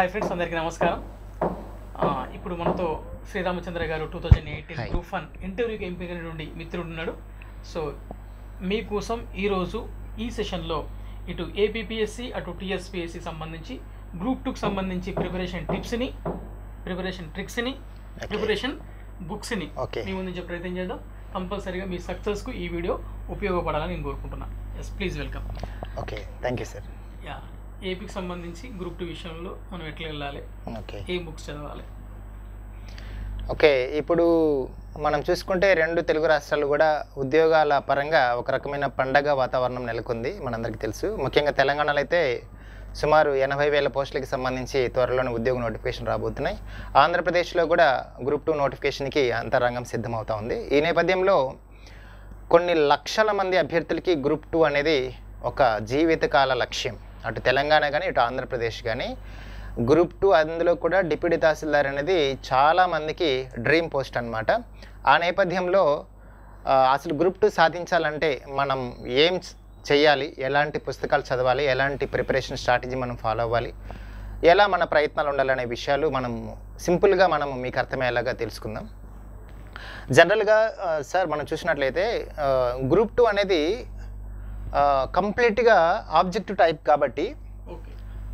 Hi friends అందరికీ నమస్కారం ఆ, ఇప్పుడు మనతో శ్రీరామచంద్ర గారు two thousand eighteen Hi. Group one ఇంటర్వ్యూకి ఎంపిక నుండి మిత్రుడు ఉన్నాడు సో మీకోసం ఈరోజు ఈ సెషన్లో ఇటు ఏపీపీఎస్సి అటు టీఎస్పీఎస్సి సంబంధించి గ్రూప్ టూకి సంబంధించి ప్రిపరేషన్ టిప్స్ని ప్రిపరేషన్ ట్రిక్స్ని ప్రిపరేషన్ బుక్స్ని Okay. మీ ముందు నుంచే ప్రయత్నం చేద్దాం కంపల్సరీగా మీ సక్సెస్కు ఈ వీడియో ఉపయోగపడాలని నేను కోరుకుంటున్నాను yes please welcome okay thank you sir yeah ఏపీకి సంబంధించి గ్రూప్ టూ విషయంలో మనం ఎట్లా వెళ్ళాలి ఓకే ఏ బుక్స్ చదవాలి ఓకే ఇప్పుడు మనం చూసుకుంటే రెండు తెలుగు రాష్ట్రాలు కూడా ఉద్యోగాల పరంగా ఒక రకమైన పండగ వాతావరణం నెలకొంది మనందరికీ తెలుసు ముఖ్యంగా తెలంగాణలో అయితే సుమారు ఎనభై వేల పోస్టులకి సంబంధించి త్వరలోనే ఉద్యోగ నోటిఫికేషన్ రాబోతున్నాయి ఆంధ్రప్రదేశ్లో కూడా గ్రూప్ టూ నోటిఫికేషన్కి అంతరంగం సిద్ధమవుతా ఉంది ఈ నేపథ్యంలో కొన్ని లక్షల మంది అభ్యర్థులకి గ్రూప్ టూ అనేది ఒక జీవితకాల లక్ష్యం అటు తెలంగాణ కానీ ఇటు ఆంధ్రప్రదేశ్ కానీ గ్రూప్ టూ అందులో కూడా డిప్యూటీ తహసీల్దార్ అనేది చాలా మందికి డ్రీమ్ పోస్ట్ అన్నమాట ఆ నేపథ్యంలో ఆ, అసలు గ్రూప్ టూ సాధించాలంటే మనం ఏం చేయాలి ఎలాంటి పుస్తకాలు చదవాలి ఎలాంటి ప్రిపరేషన్ స్ట్రాటజీ మనం ఫాలో అవ్వాలి ఎలా మన ప్రయత్నాలు ఉండాలనే విషయాలు మనం సింపుల్గా మనం మీకు అర్థమయ్యేలాగా తెలుసుకుందాం జనరల్గా ఆ, సార్ మనం చూసినట్లయితే ఆ, గ్రూప్ టూ అనేది ఆ, కంప్లీట్గా ఆబ్జెక్టివ్ టైప్ కాబట్టి ఓకే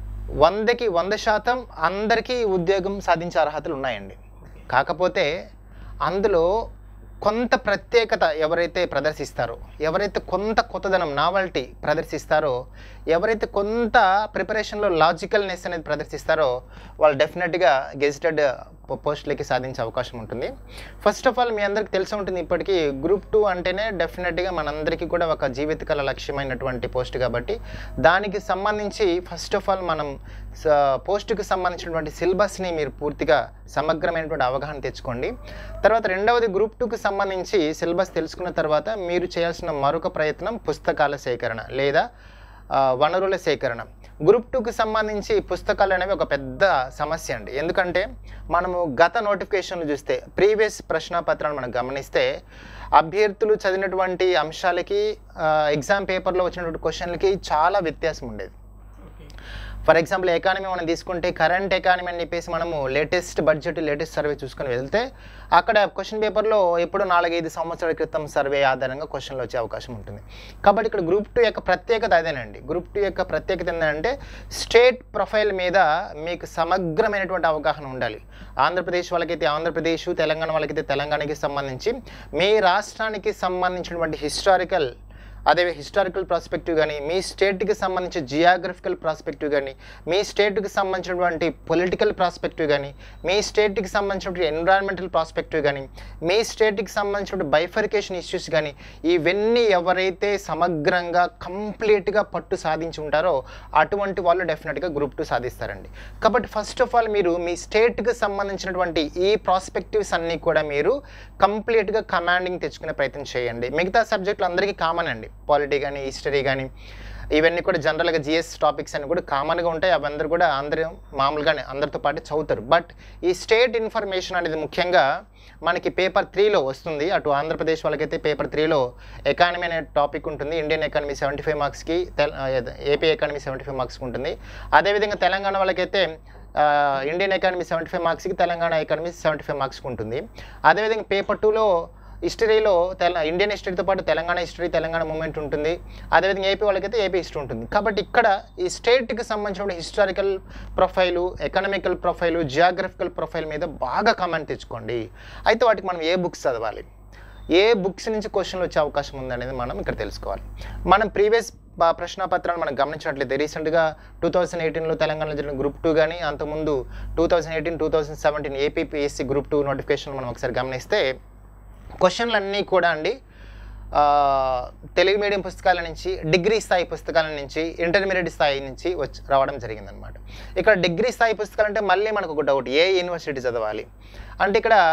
వందకి వంద శాతం అందరికీ ఉద్యోగం సాధించే అర్హతలు ఉన్నాయండి ఓకే కాకపోతే అందులో కొంత ప్రత్యేకత ఎవరైతే ప్రదర్శిస్తారో ఎవరైతే కొంత కొత్తదనం నావల్టీ ప్రదర్శిస్తారో ఎవరైతే కొంత ప్రిపరేషన్లో లాజికల్నెస్ అనేది ప్రదర్శిస్తారో వాళ్ళు డెఫినెట్గా గెజిటెడ్ పోస్టులకి సాధించే అవకాశం ఉంటుంది ఫస్ట్ ఆఫ్ ఆల్ మీ అందరికి తెలిసి ఉంటుంది ఇప్పటికీ గ్రూప్ టూ అంటేనే డెఫినెట్గా మనందరికీ కూడా ఒక జీవితకాల లక్ష్యమైనటువంటి పోస్ట్ కాబట్టి దానికి సంబంధించి ఫస్ట్ ఆఫ్ ఆల్ మనం స- పోస్టుకి సంబంధించినటువంటి సిలబస్ని మీరు పూర్తిగా సమగ్రమైనటువంటి అవగాహన తెచ్చుకోండి తర్వాత రెండవది గ్రూప్ టూకి సంబంధించి సిలబస్ తెలుసుకున్న తర్వాత మీరు చేయాల్సిన మరొక ప్రయత్నం పుస్తకాల సేకరణ లేదా ఆ, వనరుల సేకరణ గ్రూప్ టూకి సంబంధించి పుస్తకాలు అనేవి ఒక పెద్ద సమస్య అండి ఎందుకంటే మనము గత నోటిఫికేషన్లు చూస్తే ప్రీవియస్ ప్రశ్నపత్రాలు మనం గమనిస్తే అభ్యర్థులు చదివినటువంటి అంశాలకి ఎగ్జామ్ పేపర్లో వచ్చినటువంటి క్వశ్చన్లకి చాలా వ్యత్యాసం ఉండేది ఓకే ఫర్ ఎగ్జాంపుల్ ఎకానమీ మనం తీసుకుంటే కరెంట్ ఎకానమీ అని చెప్పేసి మనము లేటెస్ట్ బడ్జెట్ లేటెస్ట్ సర్వే చూసుకొని వెళ్తే అక్కడ క్వశ్చన్ పేపర్లో ఎప్పుడో నాలుగైదు సంవత్సరాల క్రితం సర్వే ఆధారంగా క్వశ్చన్లు వచ్చే అవకాశం ఉంటుంది కాబట్టి ఇక్కడ గ్రూప్ టూ యొక్క ప్రత్యేకత అదేనండి గ్రూప్ టూ యొక్క ప్రత్యేకత ఏంటంటే స్టేట్ ప్రొఫైల్ మీద మీకు సమగ్రమైనటువంటి అవగాహన ఉండాలి ఆంధ్రప్రదేశ్ వాళ్ళకైతే ఆంధ్రప్రదేశ్ తెలంగాణ వాళ్ళకైతే తెలంగాణకి సంబంధించి మీ రాష్ట్రానికి సంబంధించినటువంటి హిస్టారికల్ అదే హిస్టారికల్ ప్రాస్పెక్టివ్ కానీ మీ స్టేట్కి సంబంధించిన జియాగ్రఫికల్ ప్రాస్పెక్టివ్ కానీ మీ స్టేట్కి సంబంధించినటువంటి పొలిటికల్ ప్రాస్పెక్టివ్ కానీ మీ స్టేట్కి సంబంధించినటువంటి ఎన్విరాన్మెంటల్ ప్రాస్పెక్టివ్ కానీ మీ స్టేట్కి సంబంధించిన బైఫర్కేషన్ ఇష్యూస్ కానీ ఇవన్నీ ఎవరైతే సమగ్రంగా కంప్లీట్గా పట్టు సాధించి ఉంటారో అటువంటి వాళ్ళు డెఫినెట్గా గ్రూప్ టూ సాధిస్తారండి కాబట్టి ఫస్ట్ ఆఫ్ ఆల్ మీరు మీ స్టేట్కి సంబంధించినటువంటి ఈ ప్రాస్పెక్టివ్స్ అన్నీ కూడా మీరు కంప్లీట్గా కమాండింగ్ తెచ్చుకునే ప్రయత్నం చేయండి మిగతా సబ్జెక్టులు అందరికీ కామన్ అండి పాలిటీ కానీ హిస్టరీ కానీ ఇవన్నీ కూడా జనరల్గా జిఎస్ టాపిక్స్ అన్ని కూడా కామన్గా ఉంటాయి అవి అందరూ కూడా అందరూ మామూలుగానే అందరితో పాటు చదువుతారు బట్ ఈ స్టేట్ ఇన్ఫర్మేషన్ అనేది ముఖ్యంగా మనకి పేపర్ త్రీలో వస్తుంది అటు ఆంధ్రప్రదేశ్ వాళ్ళకైతే పేపర్ త్రీలో ఎకానమీ అనే టాపిక్ ఉంటుంది ఇండియన్ ఎకానమీ సెవెంటీ ఫైవ్ మార్క్స్కి తెల్ ఏపీ ఎకానమీ సెవెంటీ ఫైవ్ మార్క్స్కి ఉంటుంది అదేవిధంగా తెలంగాణ వాళ్ళకైతే ఆ, ఇండియన్ ఎకానమీ సెవెంటీ ఫైవ్ మార్క్స్కి తెలంగాణ ఎకానమీ సెవెంటీ ఫైవ్ మార్క్స్కి ఉంటుంది అదేవిధంగా పేపర్ టూలో హిస్టరీలో తెల ఇండియన్ హిస్టరీతో పాటు తెలంగాణ హిస్టరీ తెలంగాణ మూమెంట్ ఉంటుంది అదేవిధంగా ఏపీ వాళ్ళకైతే ఏపీ హిస్టరీ ఉంటుంది కాబట్టి ఇక్కడ ఈ స్టేట్కి సంబంధించిన historical profile economical profile geographical profile మీద బాగా కమెంట్ తెచ్చుకోండి అయితే వాటికి మనం ఏ బుక్స్ చదవాలి ఏ బుక్స్ నుంచి క్వశ్చన్లు వచ్చే అవకాశం ఉందనేది మనం ఇక్కడ తెలుసుకోవాలి మనం ప్రీవియస్ ప్రశ్నపత్రాలు మనం గమనించినట్లయితే రీసెంట్గా టూ థౌసండ్ ఎయిటీన్లో తెలంగాణలో జరిగిన గ్రూప్ టూ కానీ అంతకుముందు two thousand eighteen two thousand seventeen APPSC group two notification మనం ఒకసారి గమనిస్తే క్వశ్చన్లు అన్నీ కూడా అండి ఆ, తెలుగు మీడియం పుస్తకాల నుంచి డిగ్రీ స్థాయి పుస్తకాల నుంచి ఇంటర్మీడియట్ స్థాయి నుంచి వచ్చి రావడం జరిగిందనమాట ఇక్కడ డిగ్రీ స్థాయి పుస్తకాలు అంటే మళ్ళీ మనకు ఒక డౌట్ ఏ యూనివర్సిటీ చదవాలి అంటే ఇక్కడ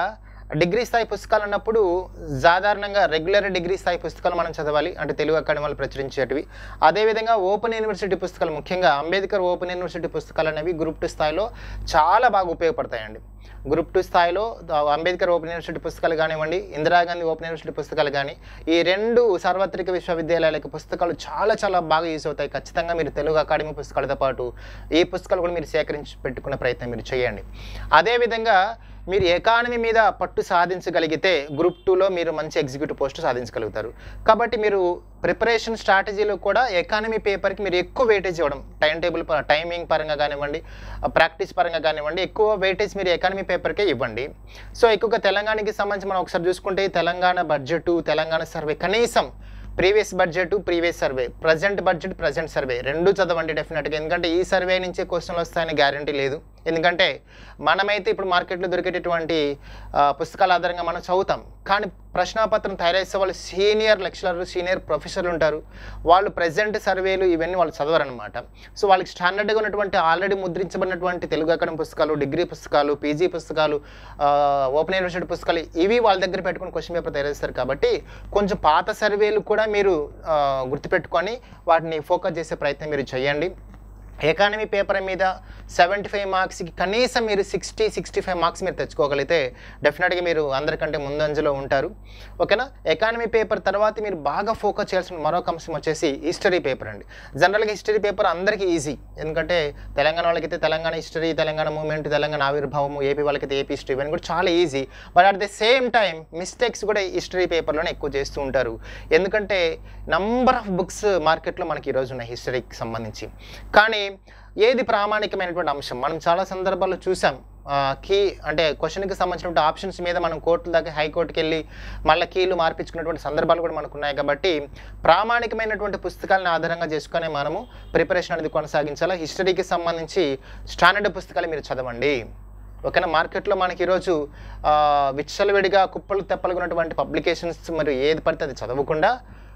డిగ్రీ స్థాయి పుస్తకాలు అన్నప్పుడు సాధారణంగా రెగ్యులర్ డిగ్రీ స్థాయి పుస్తకాలు మనం చదవాలి అంటే తెలుగు అకాడమీ వాళ్ళు ప్రచురించేటివి అదేవిధంగా ఓపెన్ యూనివర్సిటీ పుస్తకాలు ముఖ్యంగా అంబేద్కర్ ఓపెన్ యూనివర్సిటీ పుస్తకాలు అనేవి గ్రూప్ టూ స్థాయిలో చాలా బాగా ఉపయోగపడతాయండి గ్రూప్ టూ స్థాయిలో ద- అంబేద్కర్ ఓపెన్ యూనివర్సిటీ పుస్తకాలు కానివ్వండి ఇందిరాగాంధీ ఓపెన్ యూనివర్సిటీ పుస్తకాలు కానీ ఈ రెండు సార్వత్రిక విశ్వవిద్యాలయాల పుస్తకాలు చాలా చాలా బాగా యూజ్ అవుతాయి ఖచ్చితంగా మీరు తెలుగు అకాడమీ పుస్తకాలతో పాటు ఈ పుస్తకాలు కూడా మీరు సేకరించి పెట్టుకునే ప్రయత్నం మీరు చేయండి అదేవిధంగా మీరు ఎకానమీ మీద పట్టు సాధించగలిగితే గ్రూప్ టూలో మీరు మంచి ఎగ్జిక్యూటివ్ పోస్ట్ సాధించగలుగుతారు కాబట్టి మీరు ప్రిపరేషన్ స్ట్రాటజీలో కూడా ఎకానమీ పేపర్కి మీరు ఎక్కువ వెయిటేజ్ ఇవ్వడం టైం టేబుల్ ప- టైమింగ్ పరంగా కానివ్వండి ప్రాక్టీస్ పరంగా కానివ్వండి ఎక్కువ వెయిటేజ్ మీరు ఎకానమీ పేపర్కే ఇవ్వండి సో ఎక్కువగా తెలంగాణకి సంబంధించి మనం ఒకసారి చూసుకుంటే ఈ తెలంగాణ బడ్జెట్ తెలంగాణ సర్వే కనీసం previous budget previous survey present budget present survey రెండు చదవండి డెఫినెట్గా ఎందుకంటే ఈ సర్వే నుంచే క్వశ్చన్లు వస్తాయని గ్యారంటీ లేదు ఎందుకంటే మనమైతే ఇప్పుడు మార్కెట్లో దొరికేటటువంటి ఆ, పుస్తకాల ఆధారంగా మనం చదువుతాం కానీ ప్రశ్నాపత్రం తయారు చేసే వాళ్ళు సీనియర్ లెక్చరర్లు సీనియర్ ప్రొఫెసర్లు ఉంటారు వాళ్ళు ప్రజెంట్ సర్వేలు ఇవన్నీ వాళ్ళు చదవరనమాట సో వాళ్ళకి స్టాండర్డ్గా ఉన్నటువంటి ఆల్రెడీ ముద్రించబడినటువంటి తెలుగు అకాడమీ పుస్తకాలు డిగ్రీ పుస్తకాలు పీజీ పుస్తకాలు ఆ, ఓపెన్ యూనివర్సిటీ పుస్తకాలు ఇవి వాళ్ళ దగ్గర పెట్టుకుని క్వశ్చన్ పేపర్ తయారు చేస్తారు కాబట్టి కొంచెం పాత సర్వేలు కూడా మీరు ఆ, గుర్తుపెట్టుకొని వాటిని ఫోకస్ చేసే ప్రయత్నం మీరు చేయండి ఎకానమీ పేపర్ మీద సెవెంటీ ఫైవ్ మార్క్స్కి కనీసం మీరు సిక్స్టీ సిక్స్టీ ఫైవ్ మార్క్స్ మీరు తెచ్చుకోగలిగితే డెఫినెట్గా మీరు అందరికంటే ముందంజలో ఉంటారు ఓకేనా ఎకానమీ పేపర్ తర్వాత మీరు బాగా ఫోకస్ చేయాల్సిన మరొక అంశం వచ్చేసి హిస్టరీ పేపర్ అండి జనరల్గా హిస్టరీ పేపర్ అందరికీ ఈజీ ఎందుకంటే తెలంగాణ వాళ్ళకైతే తెలంగాణ హిస్టరీ తెలంగాణ మూమెంట్ తెలంగాణ ఆవిర్భావము ఏపీ వాళ్ళకైతే ఏపీ హిస్టరీ ఇవన్నీ కూడా చాలా easy but at the same time mistakes కూడా హిస్టరీ పేపర్లోనే ఎక్కువ చేస్తూ ఉంటారు ఎందుకంటే నంబర్ ఆఫ్ బుక్స్ మార్కెట్లో మనకి ఈరోజు ఉన్నాయి హిస్టరీకి సంబంధించి కానీ ఏది ప్రామాణికమైనటువంటి అంశం మనం చాలా సందర్భాల్లో చూసాం కీ అంటే క్వశ్చన్కి సంబంధించినటువంటి ఆప్షన్స్ మీద మనం కోర్టు దాకా హైకోర్టుకి వెళ్ళి మళ్ళీ కీలు మార్పించుకున్నటువంటి సందర్భాలు కూడా మనకు ఉన్నాయి కాబట్టి ప్రామాణికమైనటువంటి పుస్తకాలను ఆధారంగా చేసుకొని మనము ప్రిపరేషన్ అనేది కొనసాగించాలి హిస్టరీకి సంబంధించి స్టాండర్డ్ పుస్తకాలు మీరు చదవండి ఓకేనా మార్కెట్లో మనకి ఈరోజు ఆ, విచ్చలవిడిగా కుప్పలు తెప్పలుగా ఉన్నటువంటి పబ్లికేషన్స్ మరి ఏది పడితే అది చదవకుండా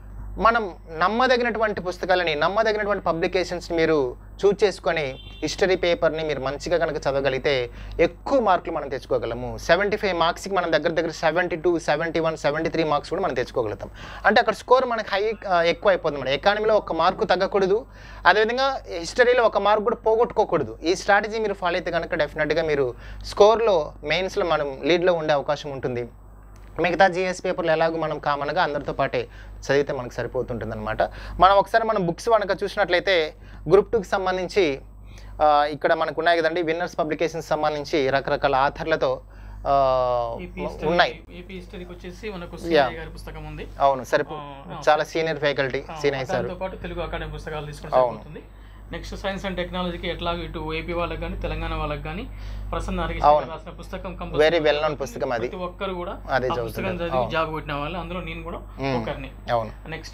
మనం నమ్మదగినటువంటి పుస్తకాలని నమ్మదగినటువంటి పబ్లికేషన్స్ని మీరు చూజ్ చేసుకొని హిస్టరీ పేపర్ని మీరు మంచిగా కనుక చదవగలిగితే ఎక్కువ మార్కులు మనం తెచ్చుకోగలము సెవెంటీ ఫైవ్ మార్క్స్కి మనం దగ్గర దగ్గర seventy two seventy one seventy three marks కూడా మనం తెచ్చుకోగలుగుతాం అంటే అక్కడ స్కోర్ మనకి హై ఆ, ఎక్కువ అయిపోతుంది మన ఎకానమీలో ఒక మార్కు తగ్గకూడదు అదేవిధంగా హిస్టరీలో ఒక మార్క్ కూడా పోగొట్టుకోకూడదు ఈ స్ట్రాటజీ మీరు ఫాలో అయితే కనుక డెఫినెట్గా మీరు స్కోర్లో మెయిన్స్లో మనం లీడ్లో ఉండే అవకాశం ఉంటుంది మిగతా జిఎస్ పేపర్లు ఎలాగో మనం కామన్గా అందరితో పాటే చదివితే మనకు సరిపోతుంటుంది అనమాట మనం ఒకసారి మనం బుక్స్ కనుక చూసినట్లయితే గ్రూప్ టూకి సంబంధించి ఆ, ఇక్కడ మనకు ఉన్నాయి కదండి విన్నర్స్ పబ్లికేషన్స్ సంబంధించి రకరకాల ఆథర్లతో ఆ, ఏపీ ఉన్నాయి హిస్టరీ ఏపీ హిస్టరీకి వచ్చేసి మనకు Yeah. సిఐ గారి పుస్తకం ఉంది అవును సరిపో ఆ, చాలా సీనియర్ ఫ్యాకల్టీ ఆ, సీనియర్ సార్ దాంతో పాటు తెలుగు అకాడమీ పుస్తకాలు తీసుకుంటే అవును. సరిపోతుంది నెక్స్ట్ సైన్స్ అండ్ టెక్నాలజీకి ఎట్లా ఇటు ఏపీ వాళ్ళకి కానీ తెలంగాణ వాళ్ళకి కానీ ప్రసన్న హరికృష్ణ అవును. గారు రాసిన పుస్తకం వెరీ compulsory వెల్ నోన్ పుస్తకం అది ప్రతి ఒక్కరు కూడా అదే ఆ పుస్తకం చదువుతున్నారు చదివి అవును. జాబ్ కొట్టిన వాళ్ళు అందులో నేను కూడా మ్మ్. ఒకరిని అవును నెక్స్ట్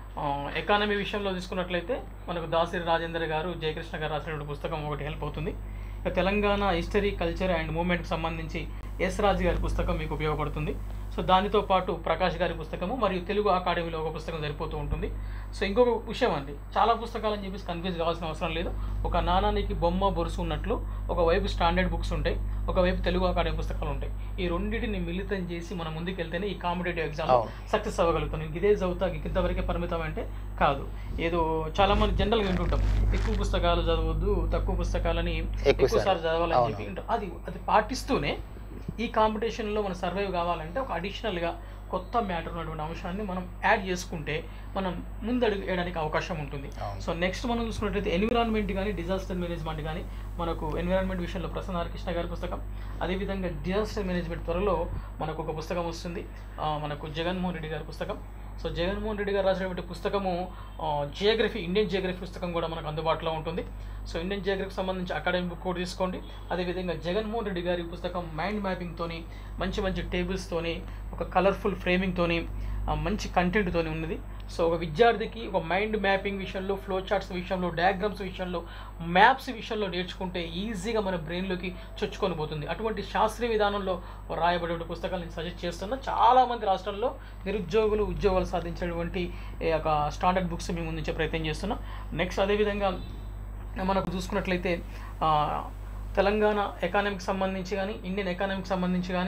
ఎకానమీ విషయంలో తీసుకున్నట్లయితే మనకు దాసిరి రాజేందర్ గారు జయకృష్ణ గారు రాసినటువంటి పుస్తకం ఒకటి హెల్ప్ అవుతుంది ఇక తెలంగాణ హిస్టరీ కల్చర్ అండ్ మూమెంట్కి సంబంధించి ఎస్ రాజు గారి పుస్తకం మీకు ఉపయోగపడుతుంది సో దానితో పాటు ప్రకాష్ గారి పుస్తకము మరియు తెలుగు అకాడమీలో ఒక పుస్తకం సరిపోతూ ఉంటుంది సో ఇంకొక విషయం అండి చాలా పుస్తకాలు అని చెప్పేసి కన్ఫ్యూజ్ కావాల్సిన అవసరం లేదు ఒక నాణానికి బొమ్మ బొరుసు ఉన్నట్లు ఒకవైపు స్టాండర్డ్ బుక్స్ ఉంటాయి ఒకవైపు తెలుగు అకాడమీ పుస్తకాలు ఉంటాయి ఈ రెండింటిని మిళితం చేసి మనం ముందుకెళ్తేనే ఈ కాంపిటేటివ్ ఎగ్జామ్ అవును. సక్సెస్ అవ్వగలుగుతాను ఇంక ఇదే చదువుతా ఇంతవరకే పరిమితం అంటే కాదు ఏదో చాలా మంది జనరల్గా వింటుంటాం ఎక్కువ పుస్తకాలు చదవద్దు తక్కువ పుస్తకాలని ఎక్కువ ఎక్కువ సార్లు. సార్లు చదవాలని అవును. చెప్పి వింటాం. అది అది పాటిస్తూనే ఈ కాంపిటీషన్లో మనం సర్వైవ్ కావాలంటే ఒక అడిషనల్గా కొత్త మ్యాటర్ ఉన్నటువంటి అంశాన్ని మనం యాడ్ చేసుకుంటే మనం ముందడుగు వేయడానికి అవకాశం ఉంటుంది అవును. సో నెక్స్ట్ మనం చూసుకున్నట్లయితే ఎన్విరాన్మెంట్ కానీ డిజాస్టర్ మేనేజ్మెంట్ కానీ మనకు ఎన్విరాన్మెంట్ విషయంలో ప్రసన్న హరికృష్ణ గారి పుస్తకం అదేవిధంగా డిజాస్టర్ మేనేజ్మెంట్ త్వరలో మనకు ఒక పుస్తకం వస్తుంది ఆ, మనకు జగన్మోహన్ రెడ్డి గారి పుస్తకం సో జగన్మోహన్ రెడ్డి గారు రాసినటువంటి పుస్తకము జియోగ్రఫీ ఇండియన్ జియోగ్రఫీ పుస్తకం కూడా మనకు అందుబాటులో ఉంటుంది సో ఇండియన్ జియోగ్రఫీకి సంబంధించి అకాడమిక్ బుక్ కూడా తీసుకోండి అదేవిధంగా జగన్మోహన్ రెడ్డి గారి పుస్తకం మైండ్ మ్యాపింగ్తోని మంచి మంచి టేబుల్స్తోని ఒక కలర్ఫుల్ ఫ్రేమింగ్తోని మంచి కంటెంట్తోని ఉన్నది సో ఒక విద్యార్థికి ఒక మైండ్ మ్యాపింగ్ విషయంలో ఫ్లో చార్ట్స్ విషయంలో డయాగ్రామ్స్ విషయంలో మ్యాప్స్ విషయంలో నేర్చుకుంటే ఈజీగా మన బ్రెయిన్లోకి చొచ్చుకొని పోతుంది అటువంటి శాస్త్రీయ విధానంలో రాయబడే పుస్తకాలు నేను సజెస్ట్ చేస్తున్నా చాలామంది రాష్ట్రాల్లో నిరుద్యోగులు ఉద్యోగాలు సాధించేటువంటి ఈ యొక్క స్టాండర్డ్ బుక్స్ మేము ముందుంచే ప్రయత్నం చేస్తున్నాం నెక్స్ట్ అదేవిధంగా మనకు చూసుకున్నట్లయితే ఆ, తెలంగాణ ఎకానమీకి సంబంధించి కానీ ఇండియన్ ఎకానమీకి సంబంధించి కానీ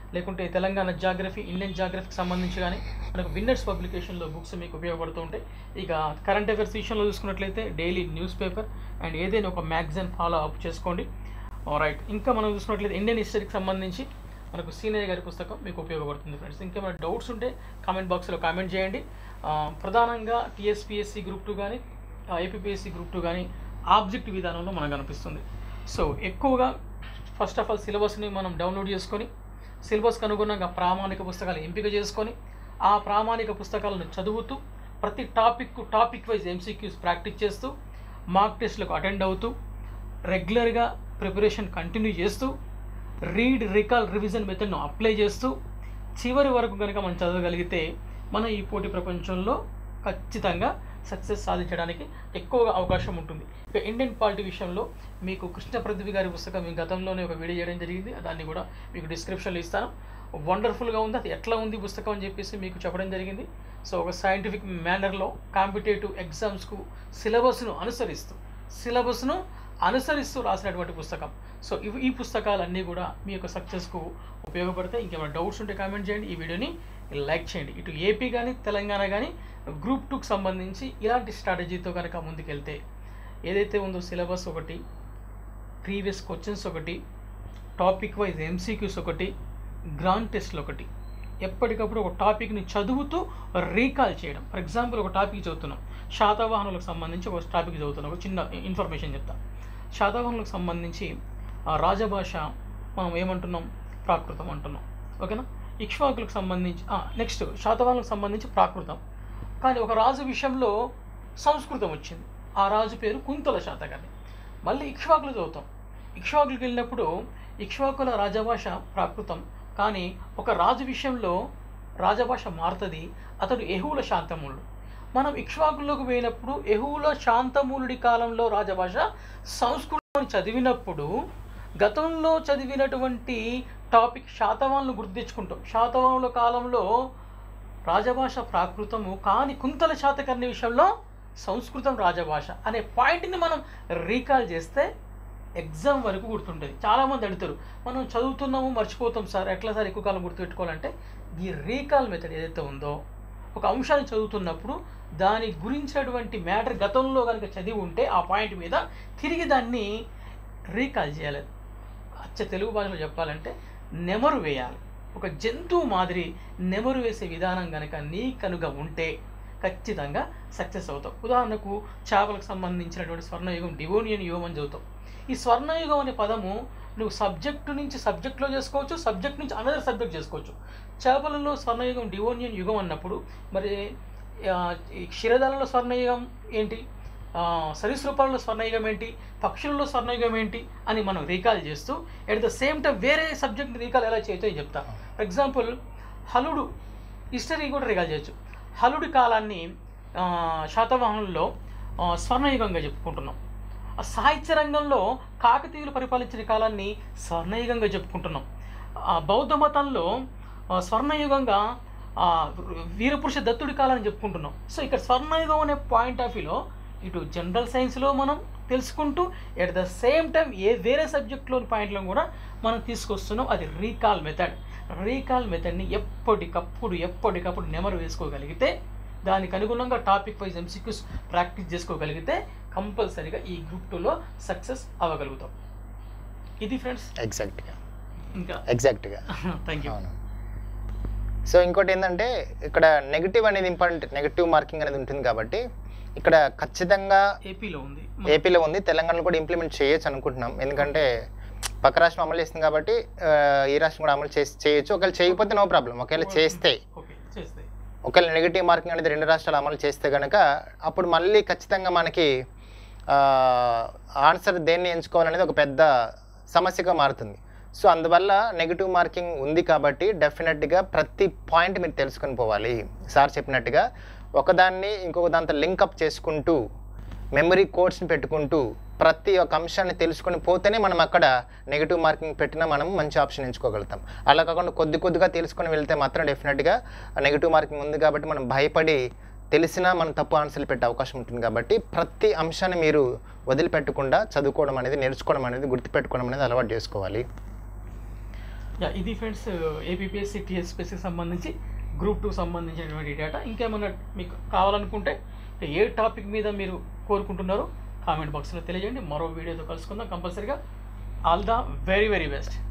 లేకుంటే తెలంగాణ జాగ్రఫీ ఇండియన్ జాగ్రఫీకి సంబంధించి కానీ మనకు విన్నర్స్ పబ్లికేషన్లో బుక్స్ మీకు ఉపయోగపడుతూ ఉంటాయి ఇక కరెంట్ అఫైర్స్ విషయంలో చూసుకున్నట్లయితే డైలీ న్యూస్ పేపర్ అండ్ ఏదైనా ఒక మ్యాగజైన్ ఫాలో అప్ చేసుకోండి రైట్ ఇంకా మనం చూసుకున్నట్లయితే ఇండియన్ హిస్టరీకి సంబంధించి మనకు సీనియర్ గారి పుస్తకం మీకు ఉపయోగపడుతుంది ఫ్రెండ్స్ ఇంకేమైనా డౌట్స్ ఉంటే కామెంట్ బాక్స్లో కామెంట్ చేయండి ఆ, ప్రధానంగా టీఎస్పిఎస్సి గ్రూప్ టూ కానీ ఏపీపీఎస్సి గ్రూప్ టూ కానీ ఆబ్జెక్ట్ విధానంలో మనకు కనిపిస్తుంది సో ఎక్కువగా ఫస్ట్ ఆఫ్ ఆల్ సిలబస్ని మనం డౌన్లోడ్ చేసుకొని సిలబస్కి అనుగుణంగా ప్రామాణిక పుస్తకాలు ఎంపిక చేసుకొని ఆ ప్రామాణిక పుస్తకాలను చదువుతూ ప్రతి topic topic wise MCQs practice చేస్తూ మార్క్ టెస్ట్లకు అటెండ్ అవుతూ రెగ్యులర్గా ప్రిపరేషన్ కంటిన్యూ చేస్తూ రీడ్ రికాల్ రివిజన్ మెథడ్ను అప్లై చేస్తూ చివరి వరకు కనుక మనం చదవగలిగితే మన ఈ పోటీ ప్రపంచంలో ఖచ్చితంగా సక్సెస్ సాధించడానికి ఎక్కువగా అవకాశం ఉంటుంది ఇక ఇండియన్ పాలిటీ విషయంలో మీకు కృష్ణ పృథ్వీ గారి పుస్తకం మీ గతంలోనే ఒక వీడియో చేయడం జరిగింది దాన్ని కూడా మీకు డిస్క్రిప్షన్లో ఇస్తాను వండర్ఫుల్గా ఉంది అది ఎట్లా ఉంది పుస్తకం అని చెప్పేసి మీకు చెప్పడం జరిగింది సో ఒక సైంటిఫిక్ మేనర్లో కాంపిటేటివ్ ఎగ్జామ్స్కు సిలబస్ను అనుసరిస్తూ సిలబస్ను అనుసరిస్తూ రాసినటువంటి పుస్తకం సో ఇవి ఈ పుస్తకాలన్నీ కూడా మీ యొక్క సక్సెస్కు ఉపయోగపడతాయి ఇంకేమైనా డౌట్స్ ఉంటే కామెంట్ చేయండి ఈ వీడియోని లైక్ చేయండి ఇటు ఏపీ కానీ తెలంగాణ కానీ గ్రూప్ టూకి సంబంధించి ఇలాంటి స్ట్రాటజీతో కనుక ముందుకెళ్తే ఏదైతే ఉందో సిలబస్ ఒకటి ప్రీవియస్ క్వశ్చన్స్ ఒకటి టాపిక్ వైజ్ ఎంసీక్యూస్ ఒకటి గ్రాండ్ టెస్ట్లు ఒకటి ఎప్పటికప్పుడు ఒక టాపిక్ని చదువుతూ రీకాల్ చేయడం ఫర్ ఎగ్జాంపుల్ ఒక టాపిక్ చదువుతున్నాం శాతవాహనులకు సంబంధించి ఒక టాపిక్ చదువుతున్నాం ఒక చిన్న ఇన్ఫర్మేషన్ చెప్తా శాతవాహనులకు సంబంధించి ఆ రాజభాష మనం ఏమంటున్నాం ప్రాకృతం అంటున్నాం ఓకేనా ఇక్ష్వాకులకు సంబంధించి నెక్స్ట్ శాతవాహనులకు సంబంధించి ప్రాకృతం కానీ ఒక రాజు విషయంలో సంస్కృతం వచ్చింది ఆ రాజు పేరు కుంతల శాతకర్ణి మళ్ళీ ఇక్ష్వాకులు చదువుతాం ఇక్ష్వాకులకు వెళ్ళినప్పుడు ఇక్ష్వాకుల రాజభాష ప్రాకృతం కానీ ఒక రాజు విషయంలో రాజభాష మారుతుంది అతడు ఎహువుల శాంతమూలుడు మనం ఇక్ష్వాకుల్లోకి పోయినప్పుడు ఎహువుల శాంతమూలుడి కాలంలో రాజభాష సంస్కృతం చదివినప్పుడు గతంలో చదివినటువంటి టాపిక్ శాతవాహనులు గుర్తు తెచ్చుకుంటాం శాతవాహనుల కాలంలో రాజభాష ప్రాకృతము కానీ కుంతల శాతకర్ణి విషయంలో సంస్కృతం రాజభాష అనే పాయింట్ని మనం రీకాల్ చేస్తే ఎగ్జామ్ వరకు గుర్తుంటుంది చాలామంది అడుగుతారు మనం చదువుతున్నాము మర్చిపోతాం సార్ ఎట్లా సార్ ఎక్కువ కాలం గుర్తుపెట్టుకోవాలంటే ఈ రీకాల్ మెథడ్ ఏదైతే ఉందో ఒక అంశాన్ని చదువుతున్నప్పుడు దాని గురించినటువంటి మ్యాటర్ గతంలో కనుక చదివి ఉంటే ఆ పాయింట్ మీద తిరిగి దాన్ని రీకాల్ చేయాలి అచ్చ తెలుగు భాషలో చెప్పాలంటే నెమరు వేయాలి ఒక జంతువు మాదిరి నెమరు వేసే విధానం కనుక నీ కనుక ఉంటే ఖచ్చితంగా సక్సెస్ అవుతావు ఉదాహరణకు చేపలకు సంబంధించినటువంటి స్వర్ణయుగం డివోనియన్ యుగం అని చదువుతావు ఈ స్వర్ణయుగం అనే పదము నువ్వు సబ్జెక్టు నుంచి సబ్జెక్ట్లో చేసుకోవచ్చు సబ్జెక్ట్ నుంచి అనదర్ సబ్జెక్ట్ చేసుకోవచ్చు చేపలలో స్వర్ణయుగం డివోనియన్ యుగం అన్నప్పుడు మరి ఆ, ఈ క్షీరదాలలో స్వర్ణయుగం ఏంటి ఆ, సరీసృపాలలో స్వర్ణయుగం ఏంటి పక్షులలో స్వర్ణయుగం ఏంటి అని మనం రీకాల్ చేస్తూ ఎట్ ద సేమ్ టైం వేరే సబ్జెక్ట్ రీకాల్ ఎలా చేయొచ్చో నేను చెప్తా ఫర్ ఎగ్జాంపుల్ హలుడు హిస్టరీ కూడా రీకాల్ చేయొచ్చు హలుడి కాలాన్ని ఆ, శాతవాహనుల్లో ఆ, స్వర్ణయుగంగా చెప్పుకుంటున్నాం ఆ సాహిత్య రంగంలో కాకతీయులు పరిపాలించిన కాలాన్ని స్వర్ణయుగంగా చెప్పుకుంటున్నాం ఆ బౌద్ధ మతంలో ఆ, స్వర్ణయుగంగా ఆ, వీరపురుష దత్తుడి కాలాన్ని చెప్పుకుంటున్నాం సో ఇక్కడ స్వర్ణయుగం అనే పాయింట్ ఆఫ్ వ్యూలో ఇటు జనరల్ సైన్స్లో మనం తెలుసుకుంటూ ఎట్ ద సేమ్ టైం ఏ వేరే సబ్జెక్ట్లోని పాయింట్లను కూడా మనం తీసుకొస్తున్నాం అది రీకాల్ మెథడ్ రీకాల్ మెథడ్ని ఎప్పటికప్పుడు ఎప్పటికప్పుడు నెమరు వేసుకోగలిగితే దానికి అనుగుణంగా టాపిక్ వైజ్ ఎంసీక్యూస్ ప్రాక్టీస్ చేసుకోగలిగితే కంపల్సరీగా ఈ గ్రూప్ టూలో సక్సెస్ అవ్వగలుగుతాం ఇది ఫ్రెండ్స్ ఎగ్జాక్ట్గా ఇంకా ఎగ్జాక్ట్గా థ్యాంక్ యూ అవును సో ఇంకోటి ఏంటంటే ఇక్కడ నెగిటివ్ అనేది ఇంపార్టెంట్ నెగిటివ్ మార్కింగ్ అనేది ఉంటుంది కాబట్టి ఇక్కడ ఖచ్చితంగా ఏపీలో ఉంది ఏపీలో ఉంది తెలంగాణలో కూడా ఇంప్లిమెంట్ చేయొచ్చు అనుకుంటున్నాం ఎందుకంటే పక్క రాష్ట్రం అమలు చేస్తుంది కాబట్టి ఆ, ఈ రాష్ట్రం కూడా అమలు చేసి చేయొచ్చు ఒకవేళ చేయకపోతే నో ప్రాబ్లం ఒకవేళ చేస్తే ఓకే చేస్తే ఒకవేళ నెగిటివ్ మార్కింగ్ అనేది రెండు రాష్ట్రాలు అమలు చేస్తే కనుక అప్పుడు మళ్ళీ ఖచ్చితంగా మనకి ఆన్సర్ దేన్ని ఎంచుకోవాలనేది ఒక పెద్ద సమస్యగా మారుతుంది సో అందువల్ల నెగిటివ్ మార్కింగ్ ఉంది కాబట్టి డెఫినెట్గా ప్రతి పాయింట్ మీరు తెలుసుకొని పోవాలి సార్ చెప్పినట్టుగా ఒకదాన్ని ఇంకొక దాంతో లింకప్ చేసుకుంటూ మెమరీ కోడ్స్ని పెట్టుకుంటూ ప్రతి ఒక్క అంశాన్ని తెలుసుకొని పోతేనే మనం అక్కడ నెగిటివ్ మార్కింగ్ పెట్టినా మనం మంచి ఆప్షన్ ఎంచుకోగలుగుతాం అలా కాకుండా కొద్ది కొద్దిగా తెలుసుకొని వెళ్తే మాత్రం డెఫినెట్గా నెగిటివ్ మార్కింగ్ ఉంది కాబట్టి మనం భయపడి తెలిసినా మనం తప్పు ఆన్సర్లు పెట్టే అవకాశం ఉంటుంది కాబట్టి ప్రతి అంశాన్ని మీరు వదిలిపెట్టకుండా చదువుకోవడం అనేది నేర్చుకోవడం అనేది గుర్తుపెట్టుకోవడం అనేది అలవాటు చేసుకోవాలి యా ఇది ఫ్రెండ్స్ ఏపీఎస్సి టీఎస్పీఎస్సికి సంబంధించి గ్రూప్ టూ సంబంధించినటువంటి డేటా ఇంకేమన్నా మీకు కావాలనుకుంటే ఏ టాపిక్ మీద మీరు కోరుకుంటున్నారో కామెంట్ బాక్స్లో తెలియజేయండి మరో వీడియోతో కలుసుకుందాం కంపల్సరీగా all the very very best